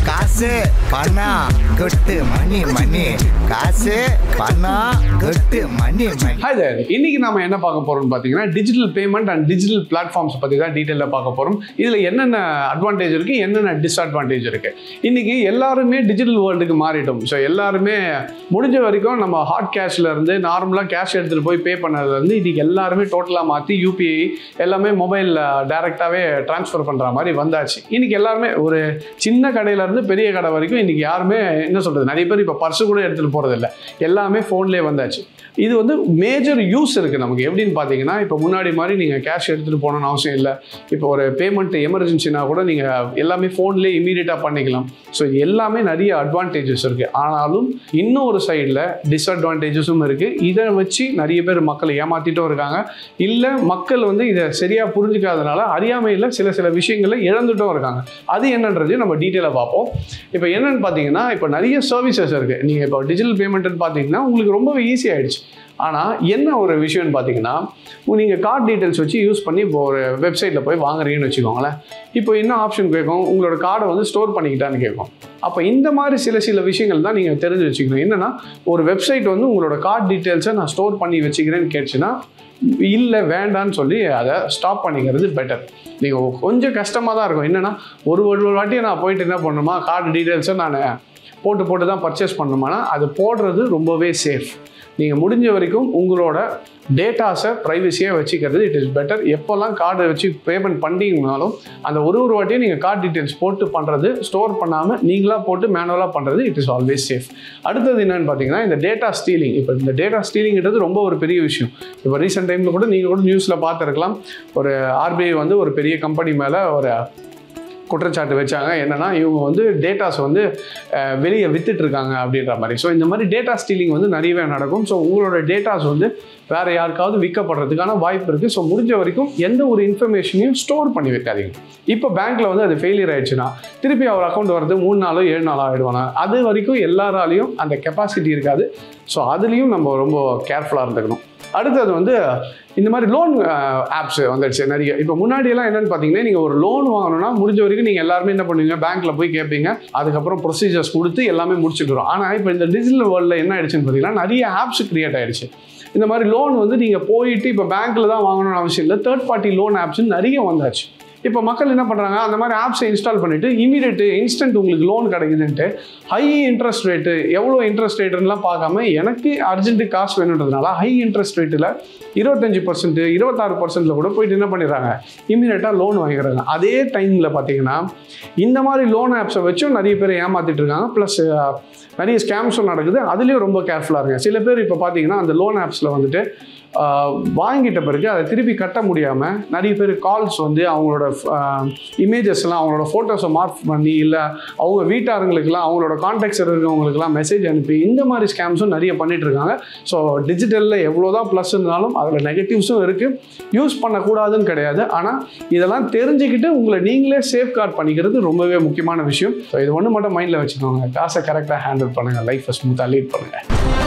காசு பணம் கொட்டு மணி மணி காசு பணம் கொட்டு மணி மணி ஹாய் தேர் இன்னைக்கு நாம என்ன பார்க்க போறோம்னு பார்த்தீங்கன்னா digital payment and digital platforms பற்றி தான் டீட்டெயிலாக பார்க்க போறோம் இதில் என்னென்ன அட்வான்டேஜ் இருக்கு என்னென்ன டிஸ்அட்வான்டேஜ் இருக்கு இன்னைக்கு எல்லாருமே டிஜிட்டல் வேர்ல்டுக்கு மாறிட்டோம் ஸோ எல்லாருமே முடிஞ்ச வரைக்கும் நம்ம ஹாட் கேஷ்ல இருந்து நார்மலாக கேஷ் எடுத்துட்டு போய் பே பண்ணதுல இருந்து இன்னைக்கு எல்லாருமே டோட்டலாக மாற்றி யூபிஐ எல்லாமே மொபைல் டைரெக்டாகவே ட்ரான்ஸ்ஃபர் பண்ணுற மாதிரி வந்தாச்சு இன்னைக்கு எல்லாருமே ஒரு சின்ன கடையில இருந்து பெரிய கடை வரைக்கும் இன்னைக்கு யாருமே என்ன சொல்றது நிறைய பேர் இப்போ பர்ஸு கூட எடுத்துட்டு போறது இல்ல எல்லாமே ஃபோன்லேயே வந்தாச்சு இது வந்து மேஜர் யூஸ் இருக்கு நமக்கு எப்படின்னு பார்த்தீங்கன்னா இப்போ முன்னாடி மாதிரி நீங்க கேஷ் எடுத்துட்டு போகணும்னு அவசியம் இல்லை இப்போ ஒரு பேமெண்ட் எமர்ஜென்சினா கூட நீங்க எல்லாமே ஃபோன்லேயே இமீடியட்டாக பண்ணிக்கலாம் ஸோ எல்லாமே நிறைய அட்வான்டேஜஸ் இருக்கு ஆனாலும் இன்னும் ஒரு சைடில் டிஸ்அட்வான்டேஜஸும் இருக்கு இதை வச்சு நிறைய பேர் மக்களை ஏமாத்திட்டும் இருக்காங்க இல்லை மக்கள் வந்து இதை சரியா புரிஞ்சுக்காதனால அறியாமையில் சில சில விஷயங்களை இழந்துட்டும் இருக்காங்க அது என்னன்றது நம்ம டீட்டெயிலாக பார்ப்போம் இப்போ என்னன்னு பார்த்தீங்கன்னா இப்போ நிறைய சர்வீசஸ் இருக்கு நீங்கள் இப்போ டிஜிட்டல் பேமெண்ட்னு பார்த்தீங்கன்னா உங்களுக்கு ரொம்பவே ஈஸி ஆயிடுச்சு ஆனால் என்ன ஒரு விஷயம்னு பார்த்தீங்கன்னா நீங்கள் கார்டு டீட்டெயில்ஸ் வச்சு யூஸ் பண்ணி இப்போ ஒரு வெப்சைட்டில் போய் வாங்குறீங்கன்னு வச்சுக்கோங்களேன் இப்போ என்ன ஆப்ஷன் கேட்கும் உங்களோட கார்டை வந்து ஸ்டோர் பண்ணிக்கிட்டான்னு கேட்கும் அப்போ இந்த மாதிரி சில சில விஷயங்கள் தான் நீங்கள் தெரிஞ்சு வச்சுக்கணும் என்னன்னா ஒரு வெப்சைட் வந்து உங்களோட கார்டு டீட்டெயில்ஸை நான் ஸ்டோர் பண்ணி வச்சுக்கிறேன்னு கேட்டுச்சுன்னா இல்லை வேண்டான்னு சொல்லி அதை ஸ்டாப் பண்ணிக்கிறது பெட்டர் நீங்கள் கொஞ்சம் கஷ்டமாக தான் இருக்கும் என்னென்னா ஒரு ஒரு வாட்டி நான் போயிட்டு என்ன பண்ணணுமா கார்டு டீட்டெயில்ஸை நான் போட்டு போட்டு தான் பர்ச்சேஸ் பண்ணணுமானா அது போடுறது ரொம்பவே சேஃப் நீங்கள் முடிஞ்ச வரைக்கும் உங்களோட டேட்டாஸை ப்ரைவசியாக வச்சுக்கிறது இட் இஸ் பெட்டர் எப்போல்லாம் கார்டை வச்சு பேமெண்ட் பண்ணிங்கனாலும் அந்த ஒரு ஒரு வாட்டியும் நீங்கள் கார்டு டீட்டெயில்ஸ் போட்டு பண்ணுறது ஸ்டோர் பண்ணாமல் நீங்களாக போட்டு மேனுவலாக பண்ணுறது இட் இஸ் ஆல்வேஸ் சேஃப் அடுத்தது என்னன்னு பார்த்தீங்கன்னா இந்த டேட்டா ஸ்டீலிங் இப்போ இந்த டேட்டா ஸ்டீலிங்கிறது ரொம்ப ஒரு பெரிய விஷயம் இப்போ ரீசெண்ட் டைமில் கூட நீங்கள் கூட நியூஸில் பார்த்துருக்கலாம் ஒரு ஆர்பிஐ வந்து ஒரு பெரிய கம்பெனி மேலே ஒரு குற்றச்சாட்டு வச்சாங்க என்னன்னா இவங்க வந்து டேட்டாஸ் வந்து அஹ், வெளியே வித்துட்டு இருக்காங்க அப்படின்ற மாதிரி ஸோ இந்த மாதிரி டேட்டா ஸ்டீலிங் வந்து நிறையவே நடக்கும் ஸோ உங்களோட டேட்டாஸ் வந்து வேற யாருக்காவது விற்கப்படுறதுக்கான வாய்ப்பு இருக்குது ஸோ முடிஞ்ச வரைக்கும் எந்த ஒரு இன்ஃபர்மேஷனையும் ஸ்டோர் பண்ணி வைக்காதீங்க இப்போ பேங்க்ல வந்து அது ஃபெயிலியர் ஆயிடுச்சுன்னா திருப்பி அவர் அக்கௌண்ட் வரது மூணு நாளோ ஏழு நாளோ ஆயிடுவாங்க அது வரைக்கும் எல்லாராலையும் அந்த கெப்பாசிட்டி இருக்காது ஸோ அதுலேயும் நம்ம ரொம்ப கேர்ஃபுல்லாக இருந்துக்கணும் அடுத்தது வந்து இந்த மாதிரி லோன் ஆப்ஸ் வந்துடுச்சு நிறைய இப்போ முன்னாடியெல்லாம் என்னன்னு பார்த்தீங்கன்னா நீங்கள் ஒரு லோன் வாங்கணும்னா முடிஞ்ச வரைக்கும் நீங்கள் எல்லாருமே என்ன பண்ணுவீங்க பேங்க்கில் போய் கேட்பீங்க அதுக்கப்புறம் ப்ரொசீஜர்ஸ் கொடுத்து எல்லாமே முடிச்சுட்டு வரும் ஆனால் இப்போ இந்த டிஜிட்டல் வேர்ல்டில் என்ன ஆயிடுச்சுன்னு பார்த்தீங்கன்னா நிறைய ஆப்ஸ் கிரியேட் ஆயிடுச்சு இந்த மாதிரி லோன் வந்து நீங்கள் போயிட்டு இப்போ பேங்க்கில் தான் வாங்கணும்னு அவசியம் இல்லை தேர்ட் பார்ட்டி லோன் ஆப்ஸ் நிறைய வந்தாச்சு இப்போ மக்கள் என்ன பண்ணுறாங்க அந்த மாதிரி ஆப்ஸை இன்ஸ்டால் பண்ணிவிட்டு இமீடியட் இன்ஸ்டன்ட் உங்களுக்கு லோன் கிடைக்குதுன்ட்டு ஹை இன்ட்ரெஸ்ட் ரேட்டு எவ்வளோ இன்ட்ரெஸ்ட் ரேட்டுலாம் பார்க்காம எனக்கு அர்ஜென்ட்டு காசு வேணுன்றதுனால ஹை இன்ட்ரெஸ்ட் ரேட்டில் இருபத்தஞ்சி பர்சன்ட் இருபத்தாறு பர்சன்ட்டில் கூட போயிட்டு என்ன பண்ணிடுறாங்க இமீடியட்டாக லோன் வாங்கிக்கிறாங்க அதே டைமில் பார்த்தீங்கன்னா இந்த மாதிரி லோன் ஆப்ஸை வச்சும் நிறைய பேர் ஏமாத்திட்டு இருக்காங்க ப்ளஸ் நிறைய ஸ்கேம்ஸும் நடக்குது அதுலேயும் ரொம்ப கேர்ஃபுல்லாக இருங்க சில பேர் இப்போ பார்த்தீங்கன்னா அந்த லோன் ஆப்ஸில் வந்துட்டு ஆஹ், வாங்கிட்ட பிறகு அதை திருப்பி கட்ட முடியாமல் நிறைய பேர் கால்ஸ் வந்து அவங்களோட இமேஜஸ்லாம் அவங்களோட ஃபோட்டோஸை மார்க் பண்ணி இல்லை அவங்க வீட்டாருங்களுக்குலாம் அவங்களோட கான்டாக்ட்ஸ் இருக்கிறவங்களுக்குலாம் மெசேஜ் அனுப்பி இந்த மாதிரி ஸ்கேம்ஸும் நிறைய பண்ணிட்டு இருக்காங்க ஸோ டிஜிட்டலில் எவ்வளோ தான் ப்ளஸ் இருந்தாலும் அதில் நெகட்டிவ்ஸும் இருக்குது யூஸ் பண்ணக்கூடாதுன்னு கிடையாது ஆனால் இதெல்லாம் தெரிஞ்சுக்கிட்டு உங்களை நீங்களே சேஃப் கார்ட் பண்ணிக்கிறது ரொம்பவே முக்கியமான விஷயம் ஸோ இது ஒன்று மட்டும் மைண்டில் வச்சுக்கோங்க காசை கரெக்டாக ஹேண்டில் பண்ணுங்கள் லைஃப்பை ஸ்மூத்தாக லீட் பண்ணுங்கள்